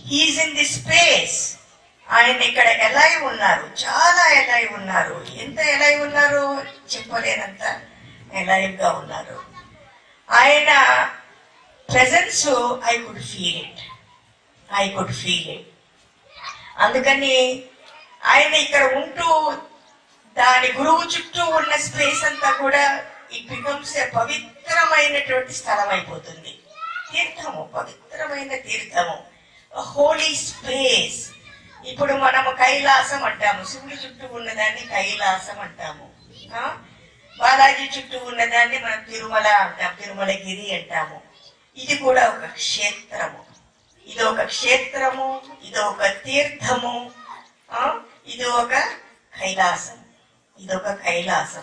He's in the space ఆయన ఇక్కడ alive ఉన్నారు చాలా ఎలైవ్ ఉన్నారు ఎంత ఎలైవ్ ఉన్నారు చెప్పలేనంత ఎలైవ్ గా ఉన్నారు ఆయన presence I could feel it I could feel it అందుకని ఆయన ఇక్కడ ఉంటూ దాని గురువు చుట్టూ ఉన్న స్పేస్ అంతా కూడా ఇట్ బికమ్స్ ఎ పవిత్రమైనటువంటి స్థలం అయిపోతుంది తీర్థము పవిత్రమైన తీర్థము హోలీ స్పేస్ ఇప్పుడు మనము కైలాసం అంటాము శివుడి చుట్టూ ఉన్నదాన్ని కైలాసం అంటాము ఆ? బాలాజీ చుట్టూ ఉన్నదాన్ని మనం తిరుమల అంటాం తిరుమలగిరి అంటాము ఇది కూడా ఒక క్షేత్రము ఇది ఒక క్షేత్రము ఇది ఒక తీర్థము ఆ? ఇది ఒక కైలాసం ఇది ఒక కైలాసం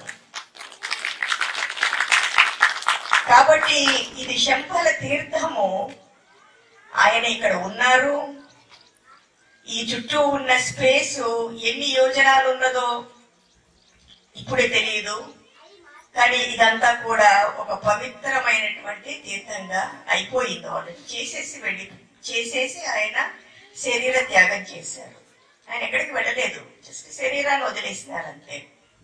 కాబట్టి ఇది శంపల తీర్థము ఆయన ఇక్కడ ఉన్నారు ఈ చుట్టూ ఉన్న స్పేస్ ఎన్ని యోజనాలు ఉన్నదో ఇప్పుడే తెలియదు కానీ ఇదంతా కూడా ఒక పవిత్రమైనటువంటి తీర్థంగా అయిపోయింది ఆల్రెడీ చేసేసి వెళ్ళి చేసేసి ఆయన శరీర త్యాగం చేశారు ఆయన ఎక్కడికి వెళ్ళలేదు జస్ట్ శరీరాన్ని వదిలేసినారు అంతే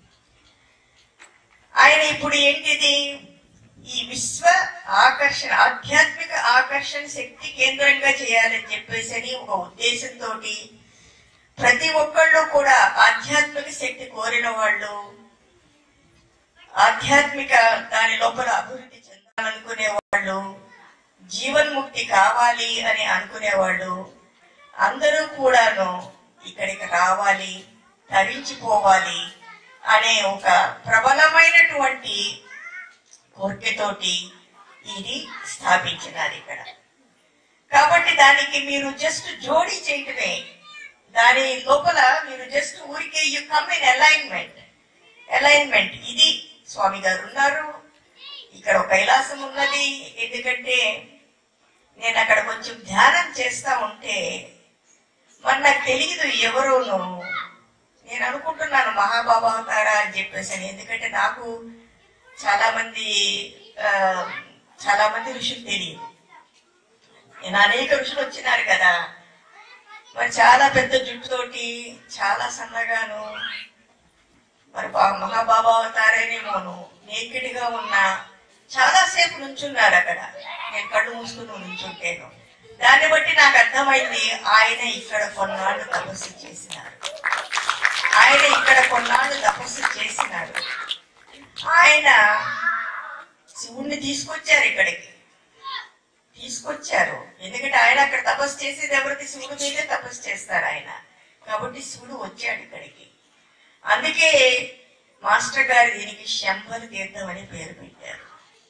ఆయన ఇప్పుడు ఏంటిది ఈ విశ్వ ఆకర్షణ ఆధ్యాత్మిక ఆకర్షణ శక్తి కేంద్రంగా చేయాలని చెప్పేసి అని ఒక ఉద్దేశంతో ప్రతి ఒక్కళ్ళు కూడా ఆధ్యాత్మిక శక్తి కోరిన వాళ్ళు ఆధ్యాత్మిక దాని లోపల అభివృద్ధి చెందాలనుకునే వాళ్ళు జీవన్ముక్తి కావాలి అని అనుకునేవాళ్ళు అందరూ కూడాను ఇక్కడికి రావాలి తరించిపోవాలి అనే ఒక ప్రబలమైనటువంటి కోరికతోటి ఇది స్థాపించినారు ఇక్కడ కాబట్టి దానికి మీరు జస్ట్ జోడీ చేయటమే దాని లోపల మీరు జస్ట్ ఊరికే you come in alignment alignment ఇది స్వామి గారు ఉన్నారు ఇక్కడ ఒక కైలాసం ఉన్నది ఎందుకంటే నేను అక్కడ కొంచెం ధ్యానం చేస్తా ఉంటే మరి నాకు తెలియదు ఎవరును నేను అనుకుంటున్నాను మహాబాబా అవుతారా అని చెప్పేసి అని. ఎందుకంటే నాకు చాలా మంది ఆ, చాలా మంది ఋషులు తెలియదు నేను అనేక ఋషులు వచ్చినారు కదా మరి చాలా పెద్ద జుట్టుతోటి చాలా సన్నగాను మరి బా మహాబాబా అవతారేనేమోను నేకిడ్ గా ఉన్న చాలా సేపు నుంచున్నారు అక్కడ నేను కళ్ళు మూసుకుని నుంచుంటేను దాన్ని బట్టి నాకు అర్థమైంది ఆయన ఇక్కడ కొన్నాళ్ళు తపస్సు చేసినారు ఆయన ఇక్కడ కొన్నాళ్ళు తపస్సు చేసినారు ఆయన శివుణ్ణి తీసుకొచ్చారు ఇక్కడికి తీసుకొచ్చారు ఎందుకంటే ఆయన అక్కడ తపస్సు చేసేది ఎవరికి శివుడి మీదే తపస్సు చేస్తారు ఆయన కాబట్టి శివుడు వచ్చాడు ఇక్కడికి అందుకే మాస్టర్ గారు దీనికి శంభల తీర్థం అని పేరు పెట్టారు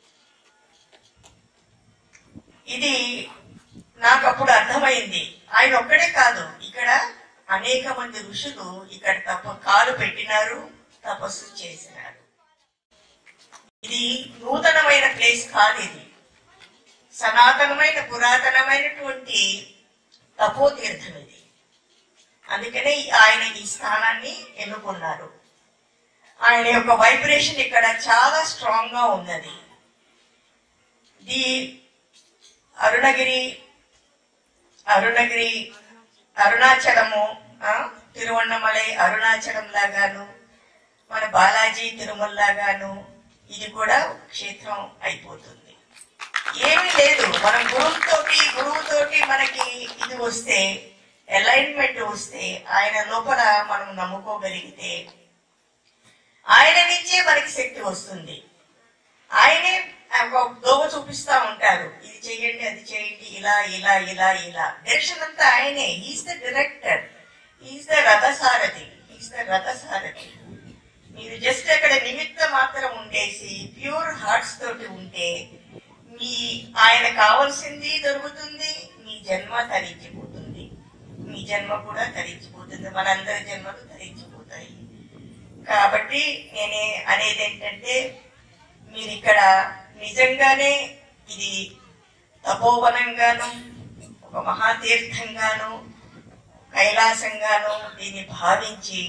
ఇది నాకు అప్పుడు అర్థమైంది ఆయన ఒక్కడే కాదు ఇక్కడ అనేక మంది ఋషులు ఇక్కడ తప్ప కాలు పెట్టినారు తపస్సు చేసినారు ఇది నూతనమైన ప్లేస్ కాదు ఇది సనాతనమైన పురాతనమైనటువంటి తపోతీర్థం ఇది అందుకనే ఆయన ఈ స్థానాన్ని ఎన్నుకున్నారు ఆయన యొక్క వైబ్రేషన్ ఇక్కడ చాలా స్ట్రాంగ్ గా ఉన్నది ది అరుణగిరి అరుణగిరి అరుణాచలము ఆ, తిరువണ്ണమలై అరుణాచలం లాగాను మన బాలాజీ తిరుమల లాగాను ఇది కూడా క్షేత్రం అయిపోతుంది ఏమీ లేదు మనం గురువుతోటి గురువుతోటి మనకి ఇది వస్తే అలైన్మెంట్ వస్తే ఆయన లోపల మనం నమ్ముకోగలిగితే ఆయన నుంచే మనకి శక్తి వస్తుంది ఆయనే ఒక దోవ చూపిస్తా ఉంటారు ఇది చెయ్యండి అది చేయండి ఇలా ఇలా ఇలా ఇలా డైరెక్షన్ అంతా ఆయనే is the director is the రథసారథి ఈజ్ ద రథసారథి మీరు జస్ట్ అక్కడ నిమిత్త మాత్రం ఉండేసి ప్యూర్ హార్ట్స్ తోటి ఉంటే మీ ఆయన కావాల్సింది దొరుకుతుంది మీ జన్మ తరించిపోతుంది మీ జన్మ కూడా తరించిపోతుంది మనందరి జన్మలు తరించిపోతాయి కాబట్టి నేనే అనేది ఏంటంటే మీరు ఇక్కడ నిజంగానే ఇది తపోవనంగాను ఒక మహాతీర్థంగాను కైలాసంగాను దీన్ని భావించి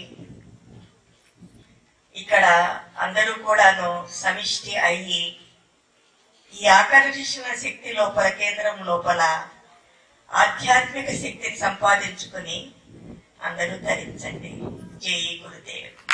ఇక్కడ అందరూ కూడాను సమిష్టి అయ్యి ఈ ఆకర్షణ శక్తి లోపల కేంద్రం లోపల ఆధ్యాత్మిక శక్తిని సంపాదించుకుని అందరూ ధరించండి జై గురుదేవ్